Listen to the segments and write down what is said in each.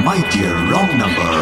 my dear wrong number.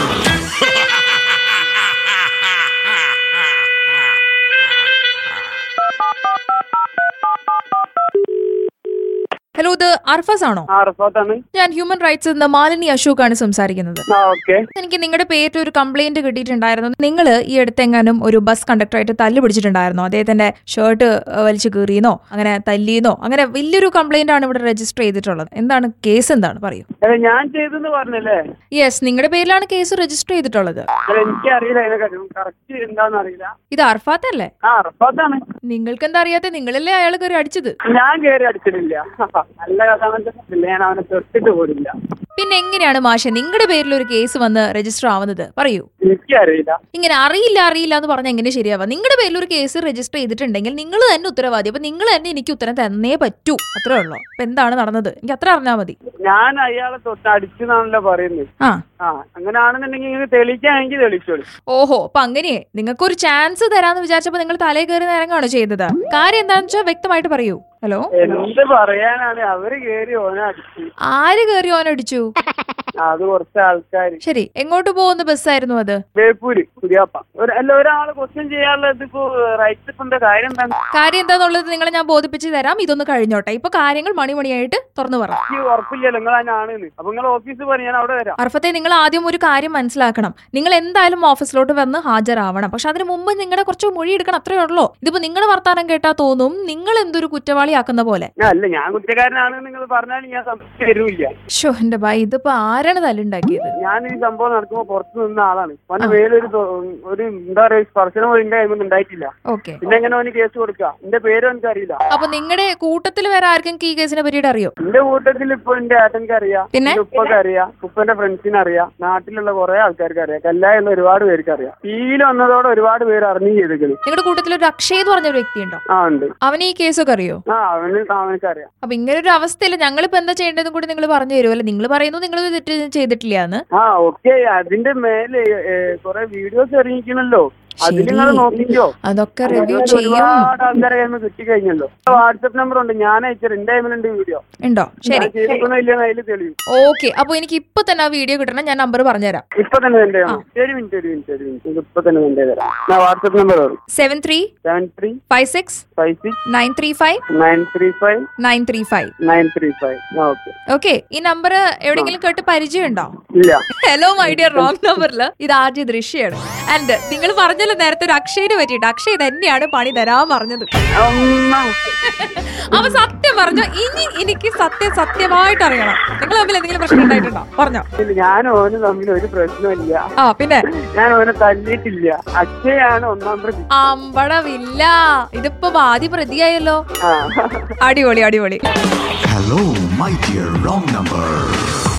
Hello ഇത് അർഫസ് ആണോ ആ റിപ്പോർട്ടാണ് ഞാൻ ഹ്യൂമൻ റൈറ്റ്സ് എന്ന മാലിനി അശോക് ആണ് സംസാരിക്കുന്നത് ആ ഓക്കെ എനിക്ക് നിങ്ങളുടെ പേരിൽ ഒരു കംപ്ലൈന്റ് കിട്ടിയിട്ടുണ്ടായിരുന്നു നിങ്ങൾ ഈ അടുത്തെങ്ങാനും ഒരു ബസ് കണ്ടക്ടറായിട്ട് തല്ല് പിടിച്ചിട്ടുണ്ടായിരുന്നോ അദ്ദേഹത്തിന്റെ ഷർട്ട് വലിച്ചു കീറിയെന്നോ അങ്ങനെ തല്ലിയെന്നോ അങ്ങനെ വലിയൊരു കംപ്ലൈന്റ് ആണ് ഇവിടെ രജിസ്റ്റർ ചെയ്തിട്ടുള്ളത് എന്താണ് കേസ് എന്താണ് പറയൂ അല്ല ഞാൻ ചെയ്തെന്ന് പറഞ്ഞല്ലേ യെസ് നിങ്ങളുടെ പേരിലാണ് കേസ് രജിസ്റ്റർ ചെയ്തിട്ടുള്ളത് അല്ല എനിക്ക് അറിയില്ല അതിനെ കാര്യം കറക്റ്റ് എന്താന്ന് അറിയില്ല ഇത് അർഫാത്ത് അല്ലേ ആ റിപ്പോർട്ടാണ് നിങ്ങൾക്ക് എന്താ അറിയാത്ത നിങ്ങളല്ലേ അയാൾ കയറി അടിച്ചത് ഞാൻ കയറി അടിച്ചിട്ടില്ല നല്ല കഥ മനസ്സിലായില്ല ഞാൻ അവനെ തൊട്ടിട്ട് പോലില്ല പിന്നെ എങ്ങനെയാണ് മാഷെ നിങ്ങളുടെ പേരിൽ ഒരു കേസ് വന്ന് രജിസ്റ്റർ ആവുന്നത് പറയൂ എനിക്കറിയില്ല ഇങ്ങനെ അറിയില്ല അറിയില്ല എന്ന് പറഞ്ഞാൽ എങ്ങനെ ശരിയാവാ നിങ്ങളുടെ പേരിൽ ഒരു കേസ് രജിസ്റ്റർ ചെയ്തിട്ടുണ്ടെങ്കിൽ നിങ്ങൾ തന്നെ ഉത്തരവാദി അപ്പൊ നിങ്ങൾ തന്നെ എനിക്ക് ഉത്തരം തന്നേ പറ്റൂ അത്രേ ഉള്ളൂ അപ്പൊ എന്താണ് നടന്നത് എനിക്ക് അത്ര അറിഞ്ഞാൽ മതി ഞാൻ അയാളെ തൊട്ട് അടിച്ചെന്നാണല്ലോ പറയുന്നത് ആ ആ അങ്ങനെയാണെന്നുണ്ടെങ്കിൽ ഇങ്ങനെ തെളിയിക്കാണെങ്കിൽ തെളിയിച്ചോളൂ ഓഹോ അപ്പൊ അങ്ങനെ നിങ്ങൾക്ക് ഒരു ചാൻസ് തരാന്ന് വിചാരിച്ചപ്പോ നിങ്ങൾ തലേ കയറി നിരങ്ങാണോ ചെയ്തത് കാര്യം എന്താണെന്ന് വെച്ചാൽ വ്യക്തമായിട്ട് പറയൂ ഹലോ എന്ത് പറയാനാണ് അവര് കയറി ഓനെ അടിച്ചു ആര് കയറി ഓനടിച്ചു അത് കുറച്ച് ആൾക്കാർ ശരി എങ്ങോട്ട് പോകുന്ന ബസ്സായിരുന്നു അത് ബേപ്പൂര് പുതിയാപ്പ ഒരു അല്ല ഒരാള് ക്വസ്റ്റ്യൻ ചെയ്യാനുള്ളത് ഇപ്പൊ റൈറ്റ്സ് ഇപ്പൊ എന്താ കാര്യം എന്താണ് കാര്യം എന്താന്നുള്ളത് നിങ്ങളെ ഞാൻ ബോധിപ്പിച്ച് തരാം ഇതൊന്ന് കഴിഞ്ഞോട്ടെ ഇപ്പൊ കാര്യങ്ങൾ മണിമണിയായിട്ട് തുറന്നു പറ എനിക്ക് ഉറപ്പില്ലല്ലോ നിങ്ങൾ അതിനാണെന്ന് അപ്പൊ നിങ്ങൾ ഓഫീസിൽ പറയും ഞാൻ അവിടെ വരാം അർഫത്തെ നിങ്ങൾ ആദ്യം ഒരു കാര്യം മനസ്സിലാക്കണം നിങ്ങൾ എന്തായാലും ഓഫീസിലോട്ട് വന്ന് ഹാജരാവണം പക്ഷെ അതിന് മുമ്പ് നിങ്ങളുടെ കുറച്ച് മൊഴി എടുക്കണം അത്രേ ഉള്ളൂ ഇതിപ്പോ നിങ്ങളുടെ വർത്താനം കേട്ടാ തോന്നും നിങ്ങൾ എന്തൊരു കുറ്റവാളിയാക്കുന്ന പോലെ ഞാൻ അല്ല ഞാൻ കുറ്റക്കാരനാണെന്ന് നിങ്ങൾ പറഞ്ഞാൽ ഞാൻ സംശയം തരൂല്ല ഷോ എന്റെ ബായ് ഇതിപ്പോ ആരാണ് തല്ലുണ്ടാക്കിയത് ഞാൻ ഈ സംഭവം നടക്കുമ്പോ പുറത്ത് നിന്ന ആളാണ് അവന്റെ പേരൊരു തൊ- ഒരു എന്താ പറയാ സ്പർശനം പോലും എന്റെ കൈമൊന്നും ഉണ്ടായിട്ടില്ല ഓക്കെ പിന്നെ എങ്ങനെ അവന് കേസ് കൊടുക്കുക എന്റെ പേരും എനിക്ക് അറിയില്ല അപ്പൊ നിങ്ങളുടെ കൂട്ടത്തിൽ വേറെ ആർക്കെങ്കിലും ഈ കേസിനെ പറ്റിയിട്ട് അറിയോ എന്റെ കൂട്ടത്തിൽ ഇപ്പൊ എന്റെ ഏട്ടൻക്ക് അറിയാം പിന്നെ? എന്റെ ഉപ്പൊക്കെ അറിയാം ഉപ്പന്റെ ഫ്രണ്ട്സിന് അറിയാം നാട്ടിലുള്ള കുറെ ആൾക്കാർക്ക് അറിയാം കല്ലായുള്ള ഒരുപാട് പേർക്ക് അറിയാം ടിവിയിൽ വന്നതോടെ ഒരുപാട് പേര് അറിഞ്ഞു ചെയ്തേക്കണ് നിങ്ങളുടെ കൂട്ടത്തിൽ ഒരു അക്ഷയ് എന്ന് പറഞ്ഞ ഒരു വ്യക്തിയുണ്ടോ ആ ഉണ്ട് അവന് ഈ കേസൊക്കെ അറിയോ ആ അവന് അവനക്ക് അറിയാം അപ്പൊ ഇങ്ങനെ ഒരു അവസ്ഥയിൽ ഞങ്ങളിപ്പോ എന്താ ചെയ്യേണ്ടതെന്ന് കൂടി നിങ്ങൾ പറഞ്ഞു തരുമല്ലോ നിങ്ങൾ പറയുന്നു നിങ്ങൾ തെറ്റ് ചെയ്തിട്ടില്ല എന്ന് ആ ഓക്കെ അതിന്റെ മേലെ കുറെ വീഡിയോസ് ഇറങ്ങിക്കണല്ലോ അതിൽ നിങ്ങൾ ശരി. നോക്കിക്കോ അതൊക്കെ റിവ്യൂ അതിനകത്ത് ചെയ്യും ഒരുപാട് ആൾക്കാരെ കയ്യിൽ കിട്ടിക്കഴിഞ്ഞല്ലോ വാട്സപ്പ് നമ്പർ ഉണ്ട് ഞാൻ അയച്ചത് എന്റെ ടൈമിലുണ്ട് വീഡിയോ ഉണ്ടോ ശരി ഞാൻ ചെയ്തിരിക്കണോ ഇല്ലെന്ന് അതിൽ തെളിയും ഓക്കെ അപ്പൊ എനിക്ക് ഇപ്പൊ തന്നെ ആ വീഡിയോ കിട്ടണം ഞാൻ നമ്പർ പറഞ്ഞുതരാം ഇപ്പൊ തന്നെ എന്റെ ഒരു മിനിറ്റ് ഒരു മിനിറ്റ് ഒരു മിനിറ്റ് ഇപ്പൊ തന്നെ എന്റെ തരാം ഞാൻ വാട്സപ്പ് നമ്പർ പറയും seven three seven three five six five six nine three five nine three five nine three five nine three five okay okay ഈ നമ്പർ എവിടെയെങ്കിലും കേട്ട് പരിചയമുണ്ടോ ഇല്ല ഹലോ മൈ ഡിയർ റോങ് നമ്പറിൽ ഇത് ആദ്യ ദൃശ്യമാണ് ആൻഡ് നിങ്ങൾ പറഞ്ഞല്ലോ നേരത്തെ ഒരു അക്ഷയന് പറ്റിയിട്ട് അക്ഷയ് തന്നെയാണ് പണി തരാൻ പറഞ്ഞത് അമ്മ. അവ സത്യം പറഞ്ഞു ഇനി എനിക്ക് സത്യം സത്യമായിട്ട് അറിയണം നിങ്ങൾ തമ്മിൽ എന്തെങ്കിലും പ്രശ്നം ഉണ്ടായിട്ടുണ്ടോ പറഞ്ഞോ ഇല്ല, ഞാൻ ഓന് തമ്മിൽ ഒരു പ്രശ്നമില്ല ആ പിന്നെ ഞാൻ ഓനെ തല്ലിയിട്ടില്ല അക്ഷയാണ് ഒന്നാം പ്രതി അമ്പടവില്ല ഇതിപ്പോ ബാധി പ്രതിയായല്ലോ ആ അടിപൊളി അടിപൊളി Hello, my dear wrong number.